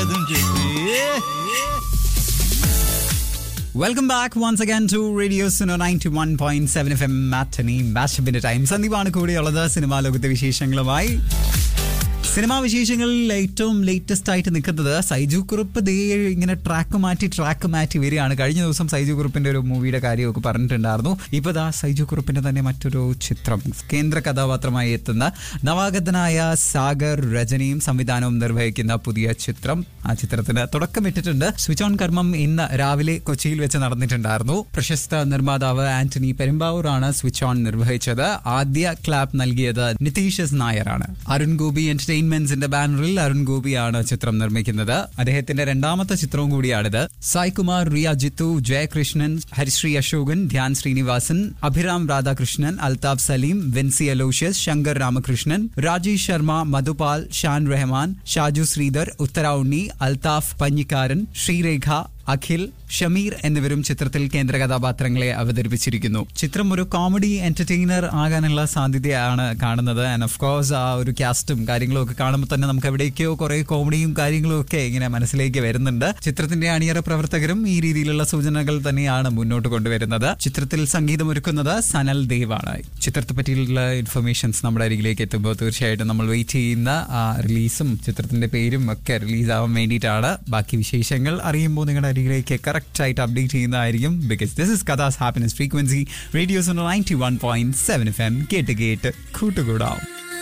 അതും ചേച്ചി welcome back once again to radio Suno ninety one point seven F M matinee മാച്ചപ്പിന്റെ time സന്ദീപാണ് കൂടെയുള്ളത് സിനിമാ ലോകത്തെ വിശേഷങ്ങളുമായി സിനിമാ വിശേഷങ്ങളിൽ ഏറ്റവും ലേറ്റസ്റ്റ് ആയിട്ട് നിൽക്കുന്നത് സൈജു കുറുപ്പ് ദേ ഇങ്ങനെ ട്രാക്ക് മാറ്റി ട്രാക്ക് മാറ്റി വരികയാണ് കഴിഞ്ഞ ദിവസം സൈജു കുറുപ്പിന്റെ ഒരു മൂവിയുടെ കാര്യമൊക്കെ പറഞ്ഞിട്ടുണ്ടായിരുന്നു ഇപ്പൊ ദാ സൈജു കുറുപ്പിന്റെ തന്നെ മറ്റൊരു ചിത്രം കേന്ദ്ര കഥാപാത്രമായി എത്തുന്ന നവാഗതനായ സാഗർ രജനിയും സംവിധാനവും നിർവഹിക്കുന്ന പുതിയ ചിത്രം ആ ചിത്രത്തിന് തുടക്കമിട്ടിട്ടുണ്ട് സ്വിച്ച് ഓൺ കർമ്മം ഇന്ന് രാവിലെ കൊച്ചിയിൽ വെച്ച് നടന്നിട്ടുണ്ടായിരുന്നു പ്രശസ്ത നിർമ്മാതാവ് ആന്റണി പെരുമ്പാവൂർ ആണ് സ്വിച്ച് ഓൺ നിർവഹിച്ചത് ആദ്യ ക്ലാപ്പ് നൽകിയത് നിതീഷ് എസ് നായരാണ് അരുൺ ഗോപി എന്റർടൈൻമെന്റ്സിന്റെ ബാനറിൽ അരുൺ ഗോപിയാണ് ചിത്രം നിർമ്മിക്കുന്നത് അദ്ദേഹത്തിന്റെ രണ്ടാമത്തെ ചിത്രവും കൂടിയാണിത് സായ്കുമാർ റിയ ജിത്തു ജയകൃഷ്ണൻ ഹരിശ്രീ അശോകൻ ധ്യാൻ ശ്രീനിവാസൻ അഭിരാം രാധാകൃഷ്ണൻ അൽതാഫ് സലീം വിൻസി അലോഷ്യസ് ശങ്കർ രാമകൃഷ്ണൻ രാജേഷ് ശർമ്മ മധുപാൽ ഷാൻ റഹ്മാൻ ഷാജു ശ്രീധർ ഉത്തര ഉണ്ണി അൽതാഫ് പഞ്ഞിക്കാരൻ ശ്രീരേഖ അഖിൽ ഷമീർ എന്നിവരും ചിത്രത്തിൽ കേന്ദ്ര കഥാപാത്രങ്ങളെ അവതരിപ്പിച്ചിരിക്കുന്നു ചിത്രം ഒരു കോമഡി എന്റർടൈനർ ആകാനുള്ള സാധ്യതയാണ് കാണുന്നത് ആൻഡ് ഓഫ് കോഴ്സ് ആ ഒരു കാസ്റ്റും കാര്യങ്ങളും ഒക്കെ കാണുമ്പോൾ തന്നെ നമുക്ക് എവിടേക്കോ കുറെ കോമഡിയും കാര്യങ്ങളും ഒക്കെ ഇങ്ങനെ മനസ്സിലേക്ക് വരുന്നുണ്ട് ചിത്രത്തിന്റെ അണിയറ പ്രവർത്തകരും ഈ രീതിയിലുള്ള സൂചനകൾ തന്നെയാണ് മുന്നോട്ട് കൊണ്ടുവരുന്നത് ചിത്രത്തിൽ സംഗീതമൊരുക്കുന്നത് സനൽ ദേവാണ് ചിത്രത്തെ പറ്റിയുള്ള ഇൻഫർമേഷൻസ് നമ്മുടെ അരികിലേക്ക് എത്തുമ്പോൾ തീർച്ചയായിട്ടും നമ്മൾ വെയിറ്റ് ചെയ്യുന്ന ആ റിലീസും ചിത്രത്തിന്റെ പേരും ഒക്കെ റിലീസ് ആവാൻ വേണ്ടിയിട്ടാണ് ബാക്കി വിശേഷങ്ങൾ അറിയുമ്പോൾ നിങ്ങളുടെ അരികിലേക്ക് കറക്റ്റ് ആയിട്ട് അപ്ഡേറ്റ് ചെയ്യുന്നതായിരിക്കും because this is Kathas happiness frequency radios ninety one point seven F M കേട്ട് കേട്ട് കൂട്ടുകൂടാം